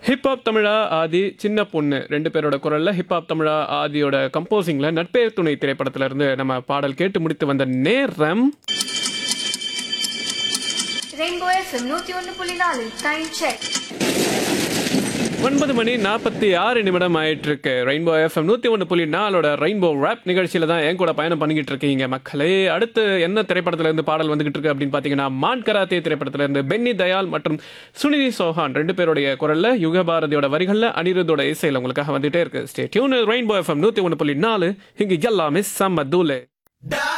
hip hop தமிழா ஆதி சின்ன பொண்ணு ரெண்டு பேரோட குரல்ல ஹிப்ஹாப் தமிழா ஆதியோட கம்போசிங்ல நட்பே துணை திரைப்படத்துல இருந்து நம்ம பாடல் கேட்டு முடித்து வந்த நேரம் ரெயின்போ எஃப்எம் நூத்தி ஒன்னு புள்ளி நாலு டைம் செக் ஒன்பது மணி நாற்பத்தி ஆறு நிமிடம் ஆயிட்டு இருக்கு ரெயின்போ எஃப்எம் நூத்தி ஒன்று புள்ளி நாலோட ரெயின்போ ரேப் நிகழ்ச்சியில தான் என் கூட பயணம் பண்ணிக்கிட்டு இருக்கீங்க மக்களே அடுத்து என்ன திரைப்படத்துல இருந்து பாடல் வந்துகிட்டு இருக்கு அப்படின்னு பாத்தீங்கன்னா மான் கராத்தே திரைப்படத்துல இருந்து பென்னி தயால் மற்றும் சுனிதி சௌஹான் ரெண்டு பேருடைய குரல்ல யுகபாரதியோட வரிகள்ல அனிருத்தோட இசையில உங்களுக்காக வந்துட்டே இருக்கு ஸ்டே டியூன் ரெயின்போ எஃப்எம் நூத்தி ஒன்று புள்ளி நாலு இங்க எல்லாமே செம்ம தூளு Da